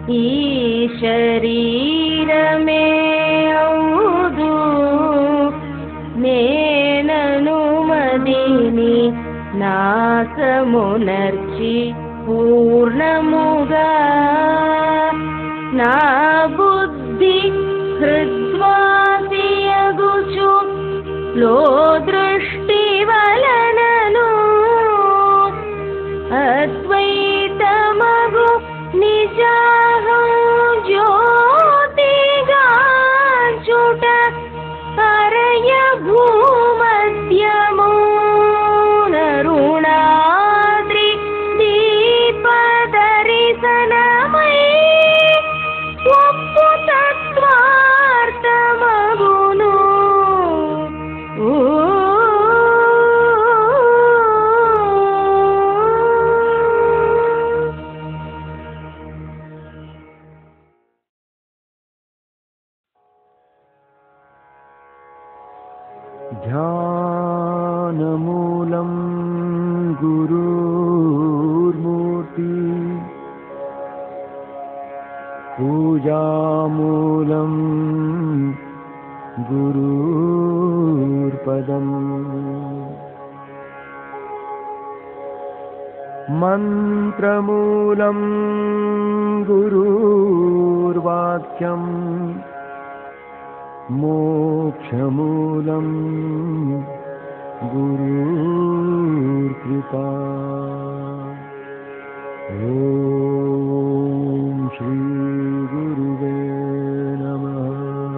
ఈ శరీరమే ఔదు నేనను మదిని నాశమునర్చి పూర్ణముగా నా బుద్ధి హృద్వాసియగుచు లో దృష్టి వలనను అద్వైతమగు నిజాహం జ్యోతిగా చుట హరయ భూమధ్యము నరుణాద్రి దీపదరిశనమై ఒప్పు తత్వార్థమగును ఊ ध्यानमूलं गुरुर्मूर्ति पूजामूलं गुरुर्पदम् मन्त्रमूलं गुरुर्वाक्यम् मोक्षमूलं गुरुर्कृपा ॐ श्रीगुरुवे नमः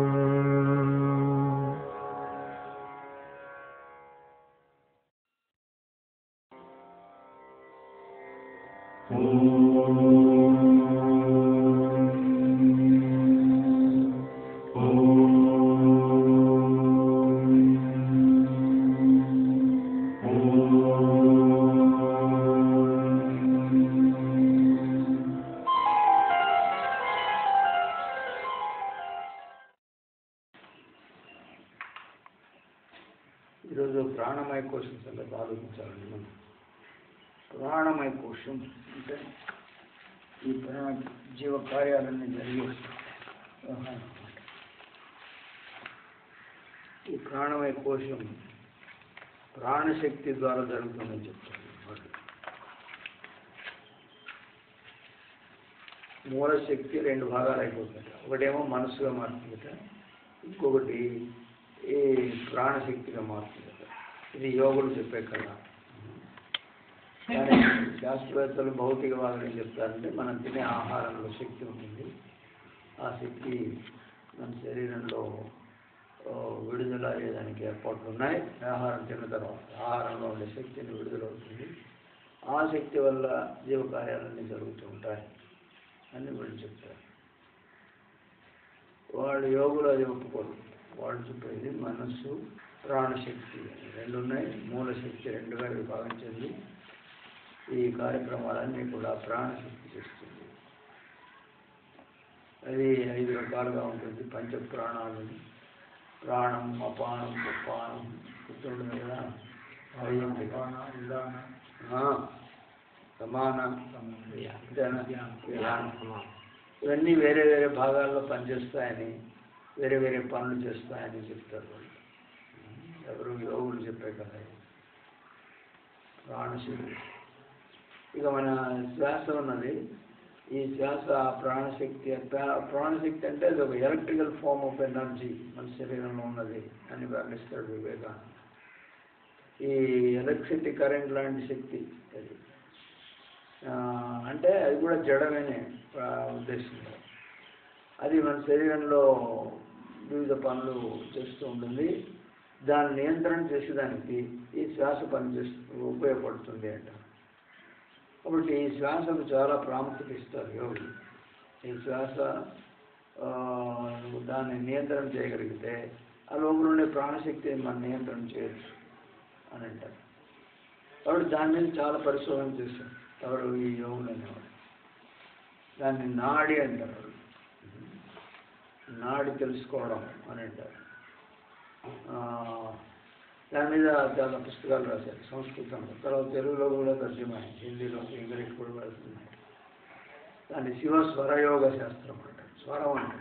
ఈరోజు ప్రాణమయ కోశం సంగతి ఆలోచించాలండి మనం ప్రాణమయ కోశం అంటే ఈ ప్రాణ జీవ కార్యాలన్నీ జరిగే వ్యవహారం అన్నమాట. ఈ ప్రాణమయ కోశం ప్రాణశక్తి ద్వారా జరుగుతుందని చెప్తారు వాళ్ళు. మూలశక్తి రెండు భాగాలు అయిపోతాయి ఒకటేమో మనసుగా మారుతుందట ఇంకొకటి ఈ ప్రాణశక్తిగా మారుతుందట ఇది యోగులు చెప్పే కదా కానీ శాస్త్రవేత్తలు భౌతికవాదులు ఏం చెప్తారంటే మనం తినే ఆహారంలో శక్తి ఉంటుంది ఆ శక్తి మన శరీరంలో ఆ, విడుదల అయ్యేదానికి ఏర్పాట్లు ఉన్నాయి ఆహారం తిన్న తర్వాత ఆహారంలో ఉండే శక్తిని విడుదలవుతుంది ఆ శక్తి వల్ల జీవకార్యాలన్నీ జరుగుతూ ఉంటాయి అని వీళ్ళు చెప్తారు వాళ్ళు యోగులు అది ఒప్పుకోరు వాళ్ళు చెప్పేది మనస్సు ప్రాణశక్తి అని రెండు ఉన్నాయి మూలశక్తి రెండుగా విభాగం చెంది ఈ కార్యక్రమాలన్నీ కూడా ప్రాణశక్తి చేస్తుంది అది ఐదు రకాలుగా ఉంటుంది పంచ ప్రాణాలని ప్రాణం అపానం ఉపానం గుర్తుంటుంది కదా అవి ఏంటి? ఆ, సమాన అంతేనా? ధ్యానం. ఇవన్నీ వేరే వేరే భాగాల్లో పనిచేస్తాయని వేరే వేరే పనులు చేస్తాయని చెప్తారు వాళ్ళు ఎవరు యోగులు చెప్పే కదా ఇది. ప్రాణశక్తి ఇక మన శ్వాస ఉన్నది ఈ శ్వాస ఆ ప్రాణశక్తి ప్రా- ప్రాణశక్తి అంటే అది ఒక ఎలక్ట్రికల్ ఫార్మ్ ఆఫ్ ఎనర్జీ మన శరీరంలో ఉన్నది అని వర్ణిస్తాడు వివేకానంద ఈ ఎలక్ట్రిసిటీ కరెంట్ లాంటి శక్తి అది ఆ, అంటే అది కూడా జడమేనే ఆ, ఉద్దేశంలో అది మన శరీరంలో వివిధ పనులు చేస్తూ ఉంటుంది దాన్ని నియంత్రణ చేసేదానికి ఈ శ్వాస పనిచేస్తూ ఉపయోగపడుతుంది అంట కాబట్టి ఈ శ్వాసకు చాలా ప్రాముఖ్యత ఇస్తారు యోగులు ఈ శ్వాస ఆ, నువ్వు దాన్ని నియంత్రణ చేయగలిగితే ఆ లోపల ఉండే ప్రాణశక్తిని మనం నియంత్రణ చేయొచ్చు అని అంటారు కాబట్టి దాని మీద చాలా పరిశోధన చేశారు ఎవరు ఈ యోగులు అనేవారు దాన్ని నాడి అంటారు వాళ్ళు. నాడి తెలుసుకోవడం అని అంటారు ఆ, దాని మీద చాలా పుస్తకాలు రాశారు సంస్కృతంలో తర్వాత తెలుగులో కూడా తర్జుమా హిందీలో ఇంగ్లీష్ కూడా వెళ్తున్నాయి దాన్ని శివ స్వరయోగ శాస్త్రం అంటారు స్వరం అంటారు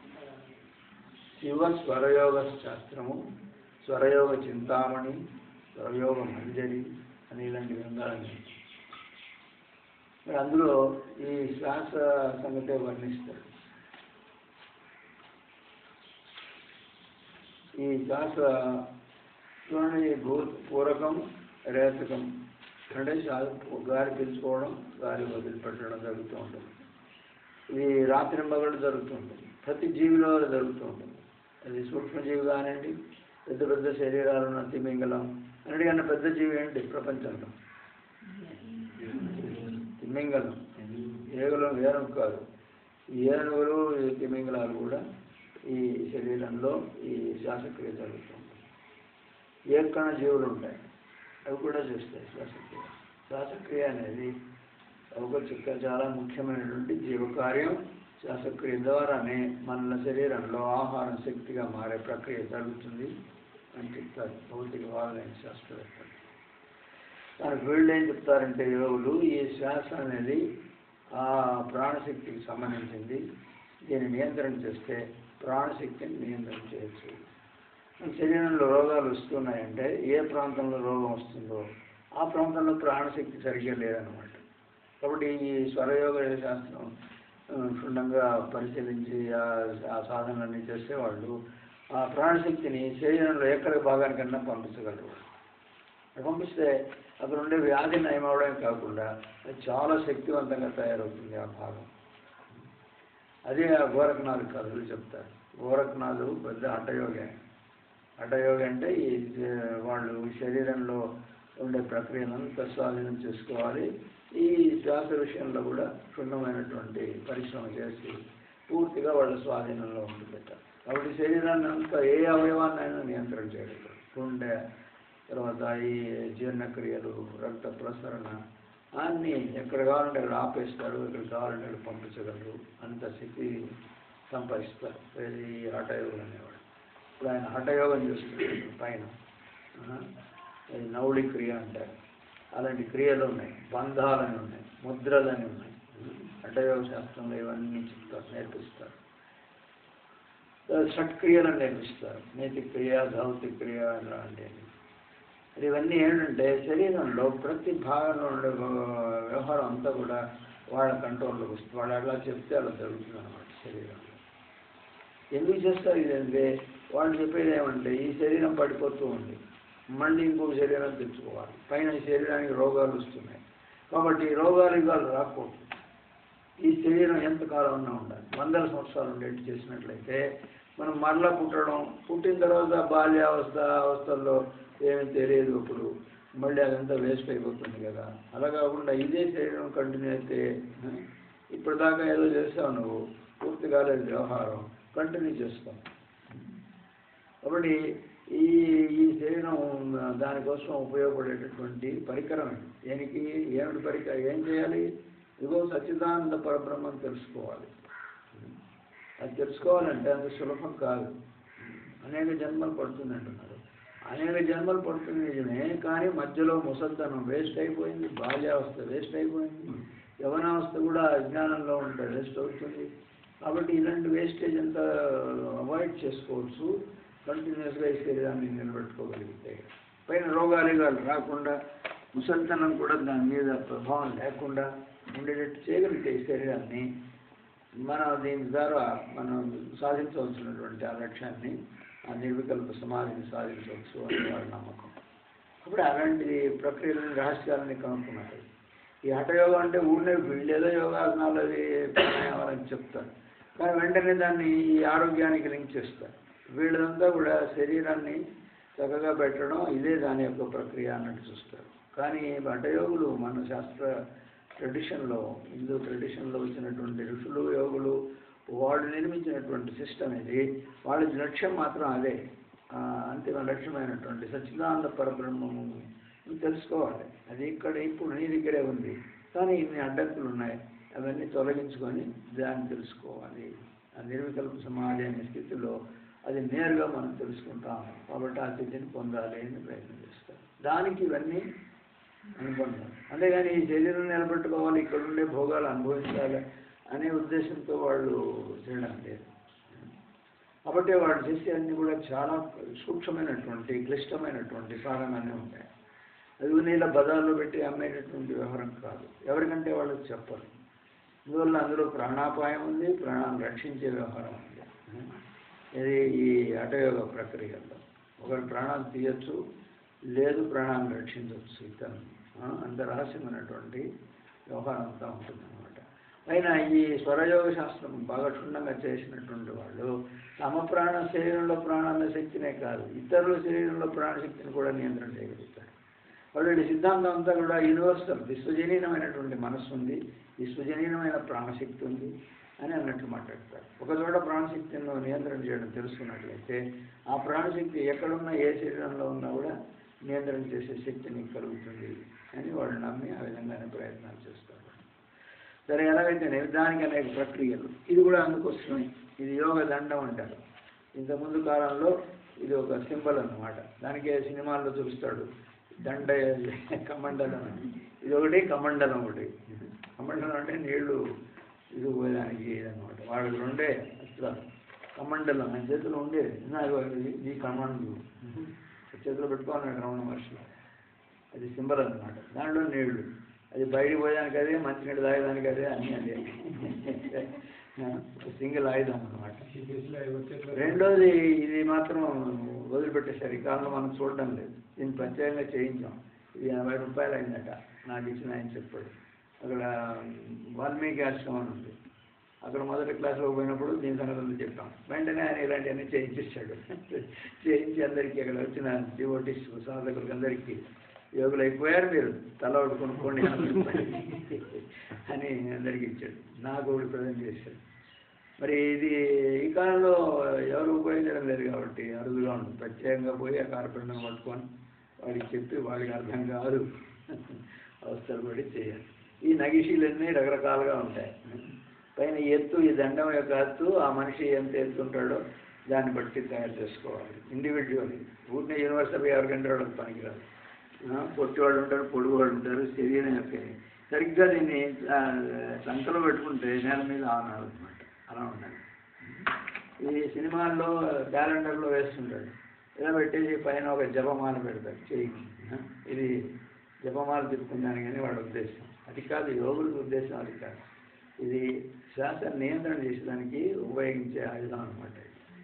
శివ స్వరయోగ శాస్త్రము స్వరయోగ చింతామణి స్వరయోగ మంజరి అని ఇలాంటి గ్రంథాలని మరి అందులో ఈ శ్వాస సంగతే వర్ణిస్తారు ఈ శ్వాస చూడండి భూ పూరకం రేతకం అంటే శ్వాస గాలి పీల్చుకోవడం గాలి వదిలిపెట్టడం జరుగుతూ ఉంటుంది ఇది రాత్రి మగళ్ళు జరుగుతూ ఉంటుంది ప్రతి జీవిలో జరుగుతూ ఉంటుంది అది సూక్ష్మజీవి కానివ్వండి పెద్ద పెద్ద శరీరాలు ఉన్న తిమింగలం అన్నిటికన్నా పెద్ద జీవి ఏంటి ప్రపంచంలో తిమింగలం ఏగులం ఏనుగు కాదు ఈ ఏనుగులు ఈ తిమింగలాలు కూడా ఈ శరీరంలో ఈ శ్వాసక్రియ జరుగుతుంది ఏ కణ జీవులు ఉంటాయి అవి కూడా చేస్తాయి శ్వాసక్రియ శ్వాసక్రియ అనేది ఒక చిక్క చాలా ముఖ్యమైనటువంటి జీవకార్యం శ్వాసక్రియ ద్వారానే మన శరీరంలో ఆహారం శక్తిగా మారే ప్రక్రియ జరుగుతుంది అని చెప్తారు భౌతికవాదులైన శాస్త్రవేత్తలు దానికి వీళ్ళు ఏం చెప్తారంటే యోగులు ఈ శ్వాస అనేది ఆ ప్రాణశక్తికి సంబంధించింది దీన్ని నియంత్రణ చేస్తే ప్రాణశక్తిని నియంత్రణ చేయొచ్చు మన శరీరంలో రోగాలు వస్తున్నాయంటే ఏ ప్రాంతంలో రోగం వస్తుందో ఆ ప్రాంతంలో ప్రాణశక్తి సరిగ్గా లేదనమాట కాబట్టి ఈ స్వరయోగ శాస్త్రం ఆ, క్షుణ్ణంగా పరిశీలించి ఆ ఆ సాధనలన్నీ చేసే వాళ్ళు ఆ ప్రాణశక్తిని శరీరంలో ఎక్కడ భాగానికన్నా పంపించగలరు అది పంపిస్తే అక్కడ ఉండే వ్యాధి నయం అవడమే కాకుండా అది చాలా శక్తివంతంగా తయారవుతుంది ఆ భాగం అదే ఆ గోరఖనాథ్ కథలు చెప్తారు గోరఖనాథు పెద్ద హఠయోగి హఠయోగి అంటే ఈ జ- వాళ్ళు శరీరంలో ఉండే ప్రక్రియనంతా స్వాధీనం చేసుకోవాలి ఈ శ్వాస విషయంలో కూడా క్షుణ్ణమైనటువంటి పరిశ్రమ చేసి పూర్తిగా వాళ్ళ స్వాధీనంలో ఉంటుందట కాబట్టి శరీరాన్ని అంతా ఏ అవయవాన్నైనా నియంత్రణ చేయగలరు గుండె తర్వాత ఈ జీర్ణక్రియలు రక్త ప్రసరణ అన్నీ ఎక్కడ కావాలంటే అక్కడ ఆపేస్తారు ఎక్కడ కావాలంటే అక్కడ పంపించగలరు అంత శక్తి సంపాదిస్తారు ఈ హఠయోగులు అనేవాడు ఇప్పుడు ఆయన హఠయోగం చేస్తున్నాడు పైన ఆ, ఇది నౌళి క్రియ అంటారు అలాంటి క్రియలు ఉన్నాయి బంధాలని ఉన్నాయి ముద్రలని ఉన్నాయి హఠయోగ శాస్త్రంలో ఇవన్నీ చెప్తారు నేర్పిస్తారు షట్క్రియలను నేర్పిస్తారు నేతి క్రియ ధౌతిక క్రియ అలాంటివి మరి ఇవన్నీ ఏంటంటే శరీరంలో ప్రతి భాగంలో ఉండే వ్య- వ్యవహారం అంతా కూడా వాళ్ళ కంట్రోల్లోకి వస్తుంది వాళ్ళు అలా చెప్తే అలా జరుగుతుంది అనమాట శరీరంలో ఎందుకు చేస్తారు ఇదంటే వాళ్ళు చెప్పేది ఏమంటే ఈ శరీరం పడిపోతూ ఉంది మళ్ళీ ఇంకొక శరీరం తెచ్చుకోవాలి పైన ఈ శరీరానికి రోగాలు వస్తున్నాయి కాబట్టి ఈ రోగాలు ఇవాళ రాకూడదు ఈ శరీరం ఎంతకాలం ఉన్నా ఉండాలి వందల సంవత్సరాలు ఉండేట్టు చేసినట్లయితే మనం మరలా పుట్టడం పుట్టిన తర్వాత బాల్యావస్థ అవస్థల్లో ఏమీ తెలియదు ఇప్పుడు మళ్ళీ అదంతా వేస్ట్ అయిపోతుంది కదా అలా కాకుండా ఇదే శరీరం కంటిన్యూ అయితే ఆ, ఇప్పటిదాకా ఏదో చేస్తావు నువ్వు పూర్తి కాలేదు వ్యవహారం కంటిన్యూ చేస్తాం కాబట్టి ఈ ఈ శరీరం ఆ, దానికోసం ఉపయోగపడేటటువంటి పరికరం ఇది. దేనికి ఏమిటి పరికరం ఏం చేయాలి ఇదిగో సచ్చిదానంద పరబ్రహ్మం తెలుసుకోవాలి అది తెలుసుకోవాలంటే అంత సులభం కాదు అనేక జన్మలు పడుతుంది అంటున్నారు అనేక జన్మలు పడుతుంది నిజమే కానీ మధ్యలో ముసల్తనం వేస్ట్ అయిపోయింది బాల్యావస్థ వేస్ట్ అయిపోయింది యవనావస్థ కూడా అజ్ఞానంలో ఉంటే వేస్ట్ అవుతుంది కాబట్టి ఇలాంటి వేస్టేజ్ అంతా అవాయిడ్ చేసుకోవచ్చు కంటిన్యూస్గా ఈ శరీరాన్ని నిలబెట్టుకోగలిగితే పైన రోగాలు రాకుండా ముసల్తనం కూడా దాని మీద ప్రభావం లేకుండా ఉండేటట్టు చేయగలిగితే ఈ శరీరాన్ని మనం దీని ద్వారా మనం సాధించవలసినటువంటి ఆ లక్ష్యాన్ని ఆ నిర్వికల్ప సమాధిని సాధించవచ్చు అని వాళ్ళ నమ్మకం అప్పుడు అలాంటి ప్రక్రియలని రహస్యాలని కనుక్కున్నారు ఈ హఠయోగం అంటే ఊరినే వీళ్ళేదో యోగాసనాలు అవి ప్రాణాయామాలని చెప్తారు కానీ వెంటనే దాన్ని ఈ ఆరోగ్యానికి లింక్ చేస్తారు వీళ్ళంతా కూడా శరీరాన్ని చక్కగా పెట్టడం ఇదే దాని యొక్క ప్రక్రియ అన్నట్టు చూస్తారు కానీ హఠయోగులు మన శాస్త్ర ట్రెడిషన్లో హిందూ ట్రెడిషన్లో వచ్చినటువంటి ఋషులు యోగులు వాళ్ళు నిర్మించినటువంటి సిస్టమ్ ఇది వాళ్ళ లక్ష్యం మాత్రం అదే ఆ, అంతిమ లక్ష్యమైనటువంటి సచ్చిదానంద పరబ్రహ్మము తెలుసుకోవాలి అది ఇక్కడ ఇప్పుడు నీ దగ్గరే ఉంది కానీ ఇన్ని అడ్డంకులు ఉన్నాయి అవన్నీ తొలగించుకొని దాన్ని తెలుసుకోవాలి ఆ నిర్వికల్ప సమాధి అనే స్థితిలో అది నేరుగా మనం తెలుసుకుంటాం కాబట్టి ఆ స్థితిని పొందాలి అని ప్రయత్నం చేస్తాం దానికి ఇవన్నీ అనుబంధం అంతేగాని ఈ శరీరం నిలబెట్టుకోవాలి ఇక్కడ ఉండే భోగాలు అనుభవించాలి అనే ఉద్దేశంతో వాళ్ళు చేయడం లేదు కాబట్టి వాళ్ళు చేసే అన్ని కూడా చాలా సూక్ష్మమైనటువంటి క్లిష్టమైనటువంటి సాధననే ఉంటాయి అది నీళ్ళ బజార్లో పెట్టి అమ్మేటటువంటి వ్యవహారం కాదు ఎవరికంటే వాళ్ళకి చెప్పరు అందువల్ల అందులో ప్రాణాపాయం ఉంది ప్రాణాన్ని రక్షించే వ్యవహారం ఉంది ఇది ఈ హఠయోగ ప్రక్రియలో ఒకరి ప్రాణాలు తీయచ్చు లేదు ప్రాణాన్ని రక్షించవచ్చు ఇతను ఆ, అంత రహస్యమైనటువంటి వ్యవహారం అంతా ఉంటుంది అనమాట అయినా ఈ స్వరయోగ శాస్త్రం బాగా క్షుణ్ణంగా చేసినటువంటి వాళ్ళు తమ ప్రాణ శరీరంలో ప్రాణాల శక్తినే కాదు ఇతరుల శరీరంలో ప్రాణశక్తిని కూడా నియంత్రణ చేయగలుగుతారు వాళ్ళ సిద్ధాంతం అంతా కూడా యూనివర్సల్ విశ్వజనీనమైనటువంటి మనస్సు ఉంది విశ్వజనీనమైన ప్రాణశక్తి ఉంది అని అన్నట్లు మాట్లాడతారు ఒక చోట ప్రాణశక్తిని నియంత్రణ చేయడం తెలుసుకున్నట్లయితే ఆ ప్రాణశక్తి ఎక్కడున్నా ఏ శరీరంలో ఉన్నా కూడా నియంత్రణ చేసే శక్తి నీకు కలుగుతుంది అని వాళ్ళు నమ్మి ఆ విధంగానే ప్రయత్నాలు చేస్తారు సరే ఎలాగైతే దానికి అనేక ప్రక్రియలు ఇది కూడా అందుకోసమే ఇది యోగ దండం అంటారు ఇంతకుముందు కాలంలో ఇది ఒక సింబల్ అన్నమాట దానికే సినిమాల్లో చూపిస్తాడు దండ కమండలం అని ఇది ఒకటి కమండలం ఒకటి కమండలం అంటే నీళ్లు ఇది పోయేదానికి ఇదన్నమాట వాళ్ళకి రెండే అస్త్రాలు కమండలం ఆయన చేతిలో ఉండేది నాకు ఇది- ఈ కమండు చేతిలో పెట్టుకోవాలి రమణ మహర్షి అది సింబల్ అన్నమాట దాంట్లో నీళ్లు అది బయటికి పోయేదానికి అదే మంచినీళ్ళు తాగేదానికి అదే అన్నీ అదే సింగిల్ ఆయుధం అన్నమాట రెండోది ఇది మాత్రం వదిలిపెట్టేశారు ఈ కాలంలో మనం చూడడం లేదు దీన్ని ప్రత్యేకంగా చేయించాం ఇది ఎనభై రూపాయలు అయిందట నాకు ఇచ్చిన ఆయన చెప్పాడు అక్కడ వాల్మీకి ఆశ్రమం అని ఉంది అక్కడ మొదటి క్లాస్లో పోయినప్పుడు దీని సంగతులు చెప్పాం వెంటనే ఆయన ఇలాంటివన్నీ చేయించేశాడు చేయించి అందరికీ అక్కడ వచ్చిన డివోటీస్ సాధకులకు అందరికీ యోగులు అయిపోయారు మీరు తల ఒకటి కొనుక్కోండి అని అందరికీ ఇచ్చాడు నాకు ఒకటి ప్రజెంట్ చేశాడు మరి ఇది ఈ కాలంలో ఎవరు ఉపయోగించడం లేదు కాబట్టి అరుదుగా ఉంటుంది ప్రత్యేకంగా పోయి ఆ కార్పెంటర్ పట్టుకొని వాడికి చెప్పి వాడికి అర్థం కాదు అవస్థలు పడి చేయాలి ఈ నగిషీలన్నీ రకరకాలుగా ఉంటాయి పైన ఎత్తు ఈ దండం యొక్క ఎత్తు ఆ మనిషి ఎంత ఎత్తుంటాడో దాన్ని బట్టి తయారు చేసుకోవాలి ఇండివిజువల్ ఊరినే యూనివర్సిటీ ఎవరికంటే వాళ్ళకి పనికిరాదు ఆ, పొట్టి వాళ్ళు ఉంటారు పొడుగు వాళ్ళు ఉంటారు శరీరం యొక్క సరిగ్గా దీన్ని ఆ, సంకలో పెట్టుకుంటే నేల మీద ఆన్ అనమాట అలా ఉండాలి ఈ సినిమాల్లో క్యాలెండర్లో వేస్తుంటాడు ఇలా పెట్టేసి పైన ఒక జపమాల పెడతాడు చేయికి ఆ, ఇది జపమాల తిప్పుకుందాని కానీ వాడి ఉద్దేశం అది కాదు యోగుల ఉద్దేశం అది కాదు ఇది శ్వాస నియంత్రణ చేసేదానికి ఉపయోగించే ఆయుధం అనమాట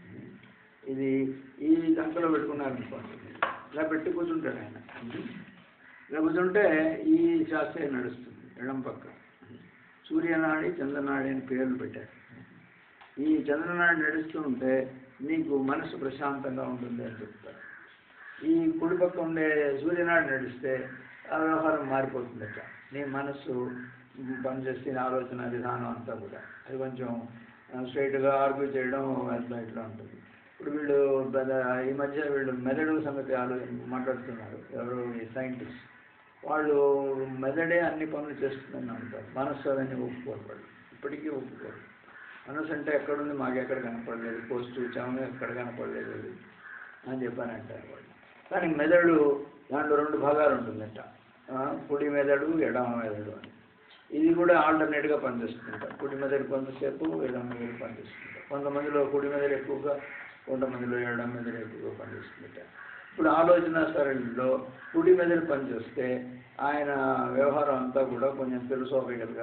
ఇది ఈ సంకలో పెట్టుకున్నారనుకోండి ఇలా పెట్టి కూర్చుంటాడు ఆయన ఇలా కూర్చుంటే ఈ శాస్త్రం నడుస్తుంది ఎడం పక్క సూర్యనాడి చంద్రనాడి అని పేర్లు పెట్టారు ఈ చంద్రనాడి నడుస్తూ ఉంటే నీకు మనసు ప్రశాంతంగా ఉంటుంది అని చెప్తారు ఈ కుడి పక్క ఉండే సూర్యనాడి నడిస్తే ఆ వ్యవహారం మారిపోతుందట నీ మనస్సు పనిచేస్తే ఆలోచన విధానం అంతా కూడా అది కొంచెం స్ట్రైట్గా ఆర్గ్యూ చేయడం అట్లా ఇట్లా ఉంటుంది ఇప్పుడు వీళ్ళు పెద్ద- ఈ మధ్య వీళ్ళు మెదడు సంగతి ఆలో మాట్లాడుతున్నారు ఎవరు ఈ సైంటిస్ట్ వాళ్ళు మెదడే అన్ని పనులు చేస్తుందని అంటారు మనస్సు అవన్నీ ఒప్పుకోరు వాళ్ళు ఇప్పటికీ ఒప్పుకోరు మనసు అంటే ఎక్కడుంది మాకు ఎక్కడ కనపడలేదు పోస్ట్ చూచాము ఎక్కడ కనపడలేదు అది అని చెప్పని అంటారు వాళ్ళు కానీ మెదడు దాంట్లో రెండు భాగాలు ఉంటుందట ఆ, కుడి మెదడు ఎడమ మెదడు అని ఇది కూడా ఆల్టర్నేట్గా పనిచేస్తుంట కుడి మెదడు కొంతసేపు ఎడమ మెదడు పనిచేస్తుంట కొంతమందిలో కుడి మెదడు ఎక్కువగా కొంతమందిలో ఎడమ మెదడు ఎక్కువగా పనిచేస్తుంట ఇప్పుడు ఆలోచన సరళిలో కుడి మెదడు పనిచేస్తే ఆయన వ్యవహారం అంతా కూడా కొంచెం ఫిలసాఫికల్గా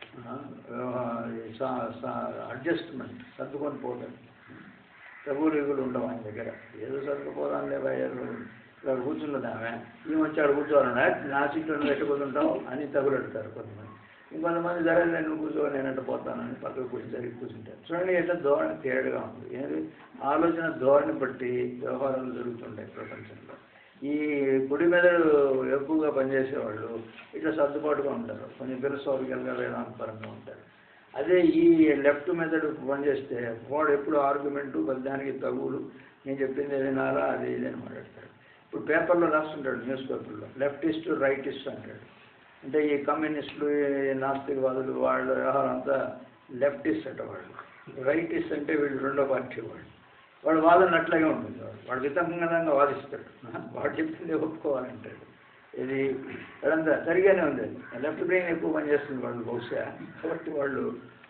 అడ్జస్ట్మెంట్ సర్దుకొని పోతాడు ప్రభువులు ఉండవు ఆయన దగ్గర ఏదో సర్దుకుపోదాం లేదా ఏదో ఇక్కడ కూర్చున్నది ఆమె ఈ వచ్చాడు కూర్చోవాలన్నా నా సీట్లో నువ్వు ఎట్టు కూర్చుంటావు అని తగులెడతారు కొంతమంది ఇంకొంతమంది జరగదు నేను కూర్చో నేను ఎట్ట పోతానని పక్కకు కూర్చొని జరిగి కూర్చుంటారు చూడండి ఎట్లా ధోరణి తేడాగా ఉంది ఏది ఆలోచన ధోరణి బట్టి వ్యవహారాలు జరుగుతుంటాయి ప్రపంచంలో ఈ కుడి మెదడు ఎక్కువగా పనిచేసేవాళ్ళు ఇట్లా సర్దుబాటుగా ఉంటారు కొంచెం ఫిలసాఫికల్గా వేదాంతపరంగా ఉంటారు అదే ఈ లెఫ్ట్ మెథడ్ పనిచేస్తే వాడు ఎప్పుడు ఆర్గ్యుమెంటు దానికి తగులు నేను చెప్పింది వినాలా అది ఇది అని మాట్లాడతాడు ఇప్పుడు పేపర్లో రాస్తుంటాడు న్యూస్ పేపర్లో లెఫ్టిస్ట్ రైటిస్ట్ అంటాడు అంటే ఈ కమ్యూనిస్టులు ఈ నాస్తికవాదులు వాళ్ళ వ్యవహారం అంతా లెఫ్టిస్ట్ అంట వాళ్ళు రైటిస్ట్ అంటే వీళ్ళు రెండో పార్టీ వాళ్ళు వాడు వాదన అట్లాగే ఉంటుంది వాడు వాడు వితంగంగా వాదిస్తాడు వాడు చెప్పింది ఒప్పుకోవాలంటాడు ఇది అదంతా సరిగానే ఉంది అది లెఫ్ట్ బ్రెయిన్ ఎక్కువ పనిచేస్తుంది వాళ్ళు బహుశా కాబట్టి వాళ్ళు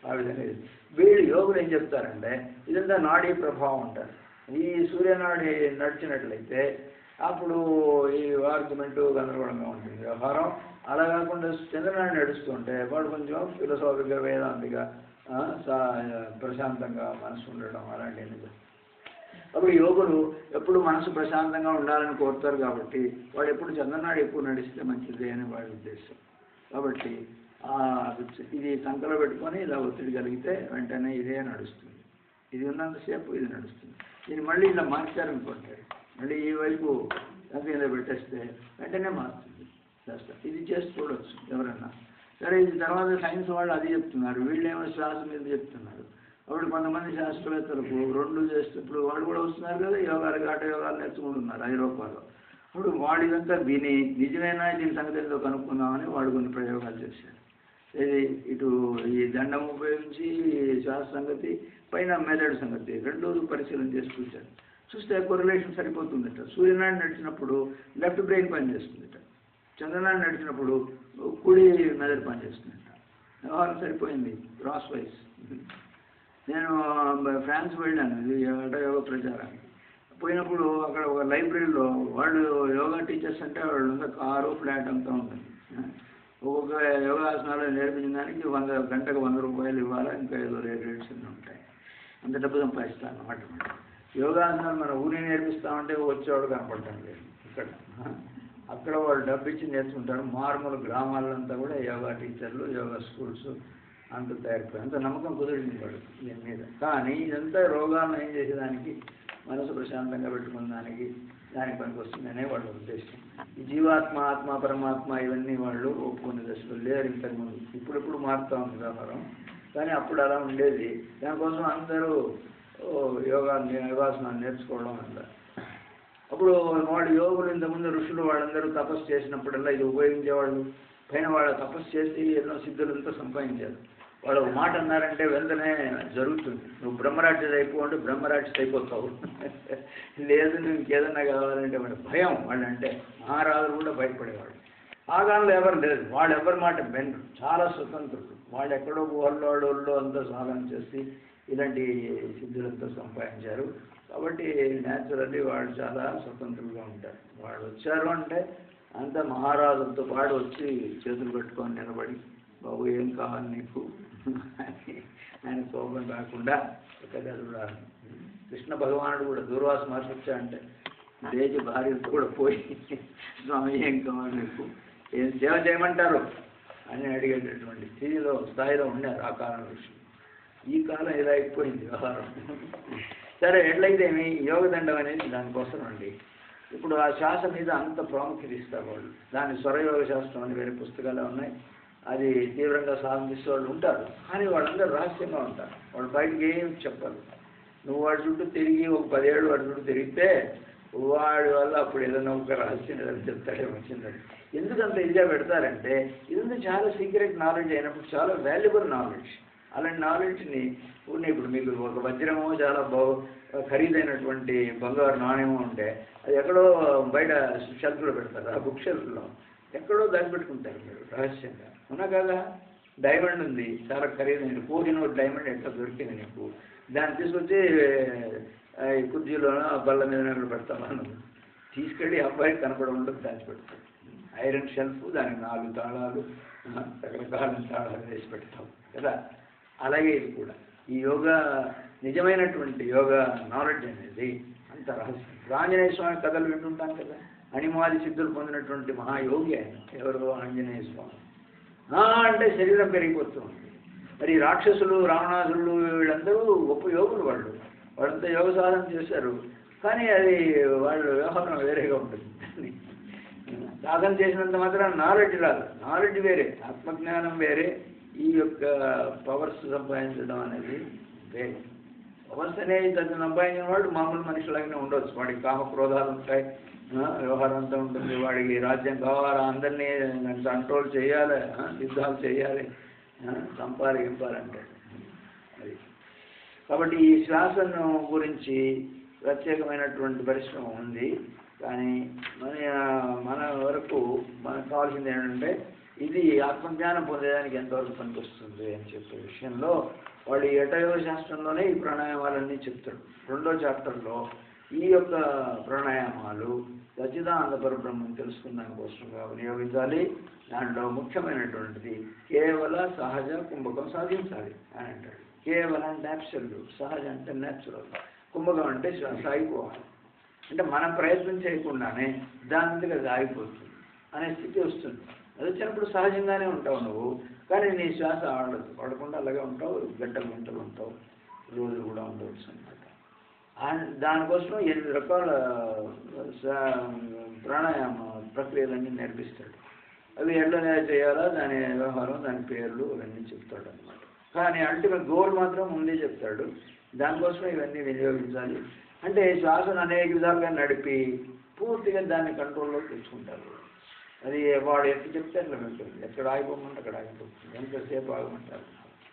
ఆ విధంగా ఇది. వీళ్ళు యోగులు ఏం చెప్తారంటే ఇదంతా నాడీ ప్రభావం అంటారు ఈ సూర్యనాడి నడిచినట్లయితే అప్పుడు ఈ ఆర్గ్యుమెంట్ గందరగోళంగా ఉంటుంది వ్యవహారం అలా కాకుండా చంద్రనాడు నడుస్తుంటే వాడు కొంచెం ఫిలసాఫిక్గా వేదాంతిగా ఆ, సా- ప్రశాంతంగా మనసు ఉండడం అలాంటివి అప్పుడు యోగులు ఎప్పుడు మనసు ప్రశాంతంగా ఉండాలని కోరుతారు కాబట్టి వాడు ఎప్పుడు చంద్రనాడు ఎక్కువ నడిస్తే మంచిది అని వాడి ఉద్దేశం కాబట్టి ఆ, ఇది సంకలో పెట్టుకొని ఇలా ఒత్తిడి కలిగితే వెంటనే ఇదే నడుస్తుంది ఇది ఉన్నంతసేపు ఇది నడుస్తుంది దీన్ని మళ్ళీ ఇలా మార్చారనుకోండి మళ్ళీ ఈ వైపు సంఖ్య ఇలా పెట్టేస్తే వెంటనే మారుతుంది చేస్తారు ఇది చేసి చూడొచ్చు ఎవరన్నా సరే ఇది తర్వాత సైన్స్ వాళ్ళు అది చెప్తున్నారు వీళ్ళేమో శ్వాస మీద చెప్తున్నారు అప్పుడు కొంతమంది శాస్త్రవేత్తలకు రెండు చేస్తే ఇప్పుడు వాళ్ళు కూడా వస్తున్నారు కదా యోగాలు గాట యోగాలు నేర్చుకుంటున్నారు ఐరోపాలో అప్పుడు వాళ్ళు ఇదంతా విని నిజమేనా దీని సంగతి ఏదో కనుక్కుందామని వాళ్ళు కొన్ని ప్రయోగాలు చేశారు ఇది ఇటు ఈ దండం ఉపయోగించి శ్వాస సంగతి పైన మెదడు సంగతి రెండు పరిశీలన చేసి చూశారు చూస్తే కొరిలేషన్ సరిపోతుందట సూర్యనారాయణ నడిచినప్పుడు లెఫ్ట్ బ్రెయిన్ పనిచేస్తుందట చంద్రనారాయణ నడిచినప్పుడు కుడి మెదడు పనిచేస్తుందట వ్యవహారం సరిపోయింది క్రాస్ వైస్ నేను ఫ్రాన్స్ వెళ్ళాను ఇది హఠ యోగ ప్రచారానికి పోయినప్పుడు అక్కడ ఒక లైబ్రరీలో వాళ్ళు యోగా టీచర్స్ అంటే వాళ్ళు కారు ఫ్లాట్ అంతా ఉంటుంది ఒక్కొక్క యోగాసనాలు నేర్పించిన దానికి వంద గంటకు వంద రూపాయలు ఇవ్వాలా ఇంకా ఏదో రేట్ రేట్స్ అన్నీ ఉంటాయి అంత డబ్బు సంపాదిస్తాను అన్నమాట యోగాసనాలు మన ఊరి నేర్పిస్తామంటే వచ్చేవాడు కనపడటం లేదు ఇక్కడ అక్కడ వాళ్ళు డబ్బు ఇచ్చి నేర్చుకుంటారు మారుమూల గ్రామాలంతా కూడా యోగా టీచర్లు యోగా స్కూల్స్ అంత తయారైపోయి అంత నమ్మకం కుదిరింది వాడు దీని మీద కానీ ఇదంతా రోగాలను ఏం చేసేదానికి మనసు ప్రశాంతంగా పెట్టుకున్న దానికి దానికి పనికి వస్తుందనే వాళ్ళ ఉద్దేశం ఈ జీవాత్మ ఆత్మ పరమాత్మ ఇవన్నీ వాళ్ళు ఒప్పుకునే దశలో లేరు ఇంతకుముందు ఇప్పుడిప్పుడు మారుతా ఉంది వ్యవహారం కానీ అప్పుడు అలా ఉండేది దానికోసం అందరూ ఓ, యోగా యోగాసనాలు నేర్చుకోవడం అంటారు అప్పుడు వాళ్ళు యోగులు ఇంతకుముందు ఋషులు వాళ్ళందరూ తపస్సు చేసినప్పుడల్లా ఇది ఉపయోగించేవాళ్ళు పైన వాళ్ళ తపస్సు చేసి ఎన్నో సిద్ధులంతా సంపాదించారు వాళ్ళు ఒక మాట అన్నారంటే వెంటనే జరుగుతుంది నువ్వు బ్రహ్మరాక్షసి అయిపో అంటే బ్రహ్మరాక్షసి అయిపోతావు లేదు నువ్వు ఇంకేదన్నా కావాలంటే వాడు భయం వాళ్ళు అంటే మహారాజులు కూడా భయపడేవాళ్ళు ఆ కాలంలో ఎవరు లేదు వాళ్ళు ఎవరి మాట బెండు చాలా స్వతంత్రులు వాళ్ళు ఎక్కడో ఊళ్ళో అంతా సాధన చేసి ఇలాంటి సిద్ధులంతా సంపాదించారు కాబట్టి న్యాచురల్లీ వాళ్ళు చాలా స్వతంత్రులుగా ఉంటారు వాళ్ళు వచ్చారు అంటే అంత మహారాజులతో పాటు వచ్చి చేతులు పెట్టుకొని నిలబడి బాబు ఏం కావాలి నీకు అని ఆయన కోపం కాకుండా చక్కగా చూడాలి కృష్ణ భగవానుడు కూడా దూర్వాస మహర్షి వచ్చా అంటే దేశ భార్యలతో కూడా పోయి స్వామి ఏం కావాలి నీకు ఏం సేవ చేయమంటారు అని అడిగేటటువంటి స్థితిలో స్థాయిలో ఉన్నారు ఆ కాలం ఋషులు ఈ కాలం ఇలా అయిపోయింది వ్యవహారం సరే ఎట్లయితే ఏమి యోగదండం అనేది దానికోసం అండి ఇప్పుడు ఆ శ్వాస మీద అంత ప్రాముఖ్యత ఇస్తారు వాళ్ళు దాని స్వరయోగ శాస్త్రం అని వేరే పుస్తకాలు ఉన్నాయి అది తీవ్రంగా సాధన చేసే వాళ్ళు ఉంటారు కానీ వాళ్ళందరూ రహస్యంగా ఉంటారు వాళ్ళు బయటకి ఏం చెప్పరు నువ్వు వాడి చుట్టూ తిరిగి ఒక పదేళ్ళు వాడి చుట్టూ తిరిగితే వాడి వల్ల అప్పుడు ఏదైనా ఒక రహస్యం ఏదైనా చెప్తాడేమో వచ్చిందని ఎందుకంత ఇదిగా పెడతారంటే ఇదంతా చాలా సీక్రెట్ నాలెడ్జ్ అయినప్పుడు చాలా వాల్యుబుల్ నాలెడ్జ్ అలాంటి నాలెడ్జ్ని ఉన్న ఇప్పుడు మీకు ఒక వజ్రమో చాలా బాగు ఖరీదైనటువంటి బంగారు నాణ్యమో ఉంటే అది ఎక్కడో బయట షెల్ఫ్లో పెడతారు ఆ బుక్ షెల్ఫ్లో ఎక్కడో దాచి పెట్టుకుంటారు మీరు రహస్యంగా అవునా కదా డైమండ్ ఉంది చాలా ఖరీదైన కోహినూర్ డైమండ్ ఎట్లా దొరికింది నీకు దాన్ని తీసుకొచ్చి ఆ, ఈ కుర్చీలోనో ఆ బల్ల మీద అక్కడ పెడతాం మనం తీసుకెళ్ళి అబ్బాయికి కనపడకుండా దాచి పెడతాం ఐరన్ షెల్ఫ్ దానికి నాలుగు తాళాలు ఆ, రకరకాల తాళాలు వేసి పెడతాం కదా అలాగే ఇది కూడా ఈ యోగా నిజమైనటువంటి యోగా నాలెడ్జ్ అనేది అంత రహస్యం ఇప్పుడు ఆంజనేయ స్వామి కథలు వింటుంటాం కదా అణిమాది సిద్ధులు పొందినటువంటి మహాయోగి ఆయన ఎవరు ఆంజనేయ స్వామి ఆ అంటే శరీరం పెరిగిపోతుంది మరి రాక్షసులు రావణాసులు వీళ్ళందరూ గొప్ప యోగులు వాళ్ళు వాళ్ళంతా యోగ సాధన చేశారు కానీ అది వాళ్ళ వ్యవహారం వేరేగా ఉంటుంది సాధన చేసినంత మాత్రం నాలెడ్జ్ రాదు నాలెడ్జ్ వేరే ఆత్మజ్ఞానం వేరే ఈ యొక్క పవర్స్ సంపాదించడం అనేది వేరే పవర్స్ అనేది తను సంపాదించిన వాడు మామూలు మనిషిలాగానే ఉండొచ్చు వాడికి కామ క్రోధాలు ఉంటాయి ఆ, వ్యవహారం అంతా ఉంటుంది వాడికి రాజ్యం కావాలా అందరినీ కంట్రోల్ చేయాలి ఆ, యుద్ధాలు చేయాలి ఆ, చంపాలి గింపాలంటే అది కాబట్టి ఈ శ్వాసను గురించి ప్రత్యేకమైనటువంటి పరిశ్రమ ఉంది కానీ మన మన వరకు మనకు కావాల్సింది ఏంటంటే ఇది ఆత్మజ్ఞానం పొందేదానికి ఎంతవరకు పనికొస్తుంది అని చెప్పే విషయంలో వాడు ఈ ఎటయోగ శాస్త్రంలోనే ఈ ప్రాణాయామాలన్నీ చెప్తాడు రెండో చాప్టర్లో ఈ యొక్క ప్రాణాయామాలు సచ్చిదానంద పరబ్రహ్మం తెలుసుకున్నాను కోసంగా వినియోగించాలి దాంట్లో ముఖ్యమైనటువంటిది కేవల సహజ కుంభకం సాధించాలి అని అంటాడు కేవలం అంటే అబ్సల్యూట్ సహజ అంటే న్యాచురల్ కుంభకం అంటే శ్వాస ఆగిపోవాలి అంటే మనం ప్రయత్నం చేయకుండానే దాని మీద అది ఆగిపోతుంది అనే స్థితి వస్తుంది అది వచ్చినప్పుడు సహజంగానే ఉంటావు నువ్వు కానీ నీ శ్వాస ఆడదు పడకుండా అలాగే ఉంటావు గంటలు గంటలు ఉంటావు రోజులు కూడా ఉండవచ్చు అనమాట దానికోసం ఎనిమిది రకాల స- ప్రాణాయామ ప్రక్రియలన్నీ నేర్పిస్తాడు అవి ఎట్లా చేయాలా దాని వ్యవహారం దాని పేర్లు అవన్నీ చెప్తాడు అనమాట కానీ అల్టిమేట్ గోల్ మాత్రం ముందే చెప్తాడు దానికోసం ఇవన్నీ వినియోగించాలి అంటే శ్వాసను అనేక విధాలుగా నడిపి పూర్తిగా దాన్ని కంట్రోల్లో తెచ్చుకుంటారు అది వాడు ఎక్కడ చెప్తే అట్లా ఉంటుంది ఎక్కడ ఆగిపోమంటే అక్కడ ఆగిపోతుంది ఎంతసేపు ఆగమంటారు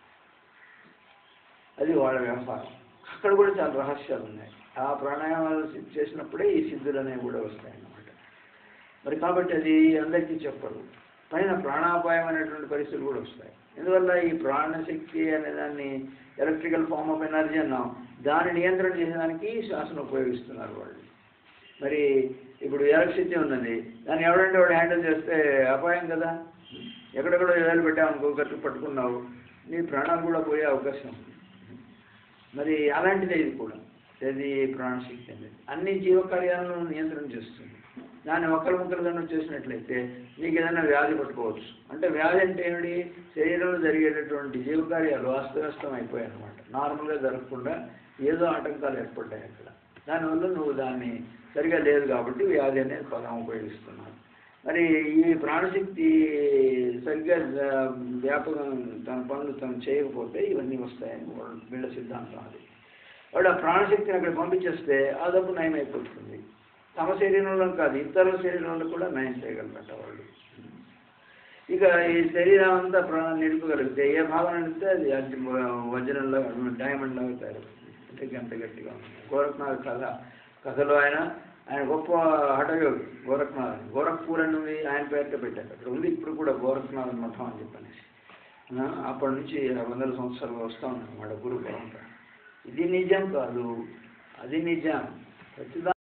అది వాళ్ళ వ్యవహారం అక్కడ కూడా చాలా రహస్యాలు ఉన్నాయి ఆ ప్రాణాయామాలు సిద్ధి చేసినప్పుడే ఈ సిద్ధులు అనేవి కూడా వస్తాయి అన్నమాట మరి కాబట్టి అది అందరికీ చెప్పరు పైన ప్రాణాపాయం అనేటువంటి పరిస్థితులు కూడా వస్తాయి ఎందువల్ల ఈ ప్రాణశక్తి అనే దాన్ని ఎలక్ట్రికల్ ఫార్మ్ ఆఫ్ ఎనర్జీ అన్నాం దాన్ని నియంత్రణ చేసేదానికి శ్వాసను ఉపయోగిస్తున్నారు వాళ్ళు మరి ఇప్పుడు ఎలక్ట్రిసిటీ ఉన్నది దాన్ని ఎవడంటే వాడు హ్యాండిల్ చేస్తే అపాయం కదా ఎక్కడెక్కడో వేలు పెట్టామనుకో గట్టు పట్టుకున్నావు నీ ప్రాణాలు కూడా పోయే అవకాశం ఉంది మరి అలాంటిదే ఇది కూడా ఇది ప్రాణశక్తి అనేది అన్ని జీవకార్యాలను నియంత్రణ చేస్తుంది దాన్ని ఒకరి ముక్కలుగా చేసినట్లయితే నీకు ఏదైనా వ్యాధి పట్టుకోవచ్చు అంటే వ్యాధి అంటే ఏమిటి శరీరంలో జరిగేటటువంటి జీవకార్యాలు అస్తవ్యస్తం అయిపోయాయి అనమాట నార్మల్గా జరగకుండా ఏదో ఆటంకాలు ఏర్పడ్డాయి అక్కడ దానివల్ల నువ్వు దాన్ని సరిగా లేదు కాబట్టి వ్యాధి అనేది పదం ఉపయోగిస్తున్నావు మరి ఈ ప్రాణశక్తి సరిగ్గా ఆ, వ్యాపకం తన పనులు తను చేయకపోతే ఇవన్నీ వస్తాయని వాళ్ళ వీళ్ళ సిద్ధాంతం అది వాడు ఆ ప్రాణశక్తిని అక్కడ పంపించేస్తే ఆ దప్పు నయం అయిపోతుంది తమ శరీరంలో కాదు ఇతరుల శరీరంలో కూడా నయం చేయగలరట వాళ్ళు ఇక ఈ శరీరం అంతా ప్రాణం నిలుపగలిగితే ఏ భావన నిలిపితే అది అది వజ్రంలో డైమండ్ లాగా తయారవుతుంది అంటే గంట గట్టిగా ఉంటుంది గోరఖనాథ్ కథ కథలో ఆయన ఆయన గొప్ప హఠయోగి గోరఖనాథ్ గోరఖ్పూర్ అని ఉంది ఆయన పేరుతో పెట్టారు అక్కడ ఉంది ఇప్పుడు కూడా గోరఖనాథ్ మఠం అని చెప్పనేసి ఆ, అప్పటి నుంచి వందల సంవత్సరాలు వస్తూ ఉన్నాం మన గురు పరంపర ఇది నిజం కాదు అది నిజం ఖచ్చితంగా